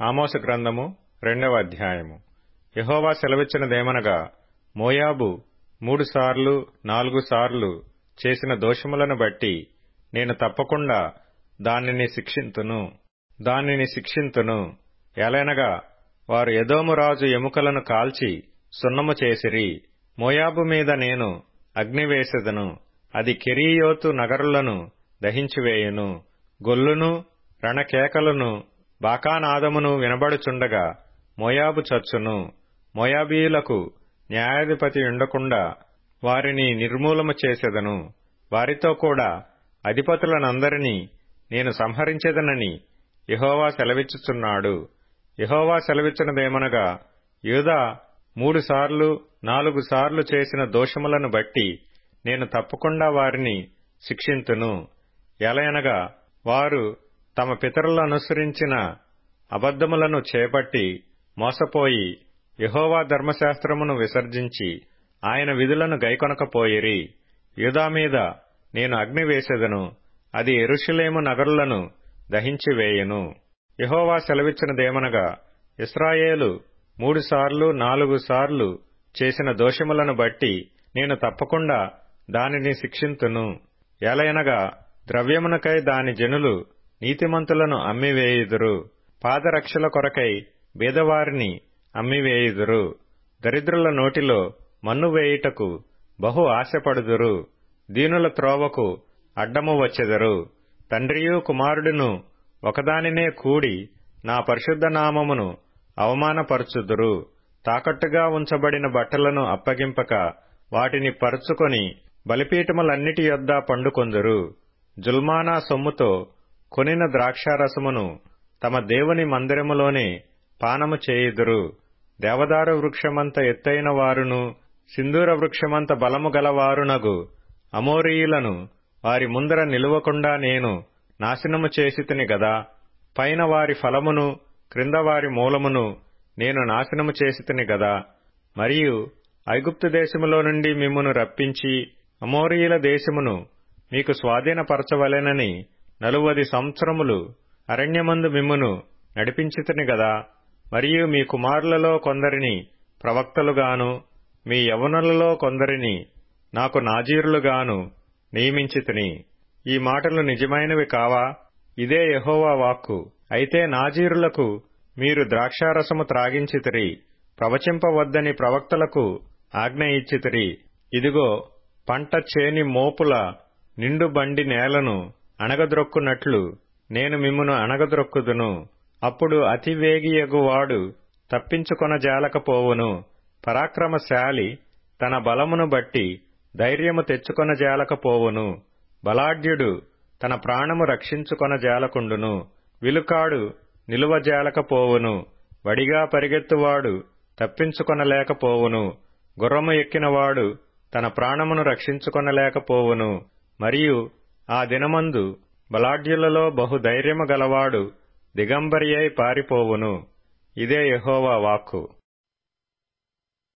ఆమోస గ్రంథము రెండవ అధ్యాయము యహోవా సెలవిచ్చినదేమనగా మోయాబు మూడు సార్లు నాలుగు సార్లు చేసిన దోషములను బట్టి నేను తప్పకుండా దానిని శిక్షింతును దానిని శిక్షింతును ఎలైనగా వారు ఎదోము రాజు ఎముకలను కాల్చి సున్నము చేసిరి మోయాబు మీద నేను అగ్ని వేసెదను అది కెరీయోతు నగరులను దహించివేయును గొల్లును రణకేకలను బాకానాదమును వినబడుచుండగా మోయాబు చచ్చును మోయాబీయులకు న్యాయాధిపతి ఉండకుండా వారిని నిర్మూలము చేసెదను వారితో కూడా అధిపతులనందరినీ నేను సంహరించెదనని యహోవా సెలవిచ్చుచున్నాడు యహోవా సెలవిచ్చినదేమనగా యూదా మూడుసార్లు నాలుగు సార్లు చేసిన దోషములను బట్టి నేను తప్పకుండా వారిని శిక్షింతును ఎలయనగా వారు తమ పితరులనుసరించిన అబద్ధములను చేపట్టి మోసపోయి యహోవా ధర్మశాస్త్రమును విసర్జించి ఆయన విధులను గైకొనకపోయిరి యూదా మీద నేను అగ్ని వేసెదను అది ఎరుషులేము నగరులను దహించివేయును యహోవా సెలవిచ్చినదేమనగా ఇస్రాయేలు మూడుసార్లు నాలుగు సార్లు చేసిన దోషములను బట్టి నేను తప్పకుండా దానిని శిక్షింతును ఎలయనగా ద్రవ్యమునకై దాని జనులు నీతిమంతులను అమ్మివేయుదురు పాదరక్షల కొరకై బీదవారిని అమ్మివేయుదురు దరిద్రుల నోటిలో మన్ను వేయుటకు బహు ఆశపడుదురు దీనుల త్రోవకు అడ్డము వచ్చెదరు తండ్రియు కుమారుడును ఒకదానినే కూడి నా పరిశుద్ధ నామమును అవమానపరచుదురు తాకట్టుగా ఉంచబడిన బట్టలను అప్పగింపక వాటిని పరుచుకొని బలిపీఠములన్నిటి యొద్ద పండుకొందురు జుల్మానా సొమ్ముతో కొనిన ద్రాక్షారసమును తమ దేవుని మందిరములోనే పానము చేయుదురు దేవదారు వృక్షమంత ఎత్తైన వారును సింధూర వృక్షమంత బలము గలవారునగు అమోరీయులను వారి ముందర నిలువకుండా నేను నాశనము చేసితిని గదా పైన వారి ఫలమును క్రింద వారి మూలమును నేను నాశనము చేసితిని గదా మరియు ఐగుప్తు దేశములో నుండి మిమ్మును రప్పించి అమోరీయుల దేశమును మీకు స్వాధీనపరచవలెనని నలువది సంవత్సరములు అరణ్యమందు మిమ్మును నడిపించితిని గదా మరియు మీ కుమారులలో కొందరిని ప్రవక్తలుగాను మీ యవనులలో కొందరిని నాకు నాజీరులుగాను నియమించితిని ఈ మాటలు నిజమైనవి కావా ఇదే యహోవా వాక్కు అయితే నాజీరులకు మీరు ద్రాక్షారసము త్రాగించితిరి ప్రవచింపవద్దని ప్రవక్తలకు ఆజ్ఞ ఇచ్చితిరి ఇదిగో పంట చేని మోపుల నిండు బండి నేలను అణగద్రొక్కునట్లు నేను మిమ్మును అణగద్రొక్కుదును అప్పుడు అతివేగియగువాడు తప్పించుకొనజాలకపోవును పరాక్రమశాలి తన బలమును బట్టి ధైర్యము తెచ్చుకొనజాలకపోవును బలాఢ్యుడు తన ప్రాణము రక్షించుకొనజాలకుండును విలుకాడు నిలువజాలకపోవును వడిగా పరిగెత్తువాడు తప్పించుకొనలేకపోవును గుర్రము ఎక్కినవాడు తన ప్రాణమును రక్షించుకొనలేకపోవును మరియు ఆ దినమందు బలాఢ్యులలో బహుధైర్యము గలవాడు దిగంబరియై పారిపోవును ఇదే యహోవా వాక్కు